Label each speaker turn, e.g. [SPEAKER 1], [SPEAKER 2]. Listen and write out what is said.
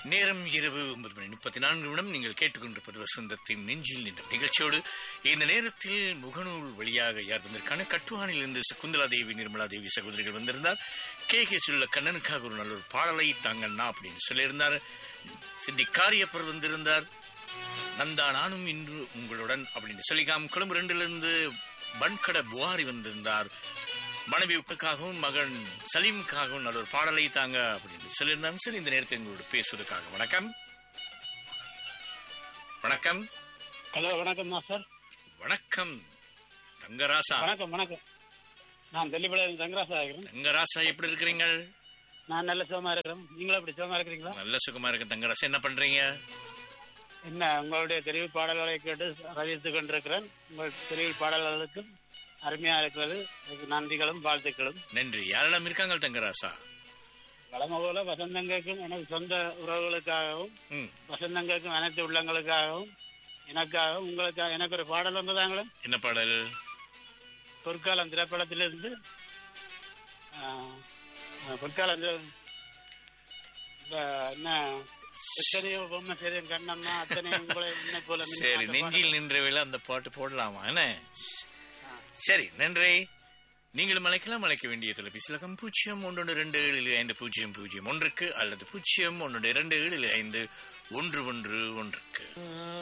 [SPEAKER 1] நேரம் இரவு ஒன்பது மணி முப்பத்தி நான்கு நிமிடம் நீங்கள் கேட்டுக்கொண்டிருப்பது வசந்தத்தின் நெஞ்சில் நின்ற நிகழ்ச்சியோடு இந்த நேரத்தில் முகநூல் வழியாக யார் வந்திருக்கான கட்டுவானில் இருந்து சகுந்தலா தேவி நிர்மலா தேவி சகோதரிகள் வந்திருந்தார் கே கே சுள்ள கண்ணனுக்காக ஒரு நல்ல ஒரு பாடலை தாங்கண்ணா அப்படின்னு சொல்லியிருந்தார் சித்தி காரியப்பர் வந்திருந்தார் நந்தா நானும் இன்று உங்களுடன் அப்படின்னு சொல்லிக்காம் கொழும்பு ரெண்டிலிருந்து பன்கட புகாரி வந்திருந்தார் மனைவி உக்காகவும் மகன் சலீமுக்காகவும் நல்ல ஒரு பாடலை தாங்க அப்படின்னு சொல்லியிருந்தாங்க சரி இந்த நேரத்தில் எங்களோட பேசுவதற்காக வணக்கம் வணக்கம்
[SPEAKER 2] ஹலோ வணக்கம் மாஸ்டர்
[SPEAKER 1] வணக்கம் தங்கராசா
[SPEAKER 2] வணக்கம் வணக்கம் நான் தெல்லிப்பாளையம் தங்கராசா இருக்கிறேன்
[SPEAKER 1] தங்கராசா எப்படி இருக்கிறீங்க
[SPEAKER 2] நான் நல்ல சுகமா இருக்கிறேன் நீங்களும் அப்படி சுகமா இருக்கிறீங்களா
[SPEAKER 1] நல்ல சுகமா இருக்கு தங்கராசா என்ன பண்றீங்க
[SPEAKER 2] என்ன உங்களுடைய தெரிவு பாடல்களை கேட்டு ரசித்துக் கொண்டிருக்கிறேன் உங்கள் தெரிவு பாடல்களுக்கு அருமையா இருக்கிறது அதுக்கு நன்றிகளும் வாழ்த்துக்களும்
[SPEAKER 1] நன்றி யாரெல்லாம் இருக்காங்க தங்கராசா
[SPEAKER 2] வளம போல வசந்தங்களுக்கும் எனக்கு சொந்த உறவுகளுக்காகவும்
[SPEAKER 1] ம்
[SPEAKER 2] வசந்தங்களுக்கும் அனைத்து உள்ளங்களுக்காகவும் எனக்காகவும் உங்களுக்காக எனக்கு ஒரு பாடல் வந்ததாங்களே
[SPEAKER 1] என்ன பாடல்
[SPEAKER 2] பொற்காலம் திரைப்படத்திலிருந்து ஆஹ், ஆஹ், பொற்காலம் திரை- இந்த என்ன எத்தனையோ பொம்மை சரி கண்ணம்மா அத்தனை உங்களை உன்னை போல மின்ன
[SPEAKER 1] சரி
[SPEAKER 2] அந்த
[SPEAKER 1] நெஞ்சில் நின்றவையில் அந்த பாட்டு போடலாமா என்ன சரி நன்றி நீங்களும் அழைக்கலாம் அழைக்க வேண்டிய தொலைபேசிலகம் பூஜ்ஜியம் ஒன்று ரெண்டு ஏழு ஐந்து பூஜ்ஜியம் பூஜ்ஜியம் ஒன்றுக்கு அல்லது பூஜ்ஜியம் ஒன்று இரண்டு ஏழு ஐந்து ஒன்று ஒன்று ஒன்றுக்கு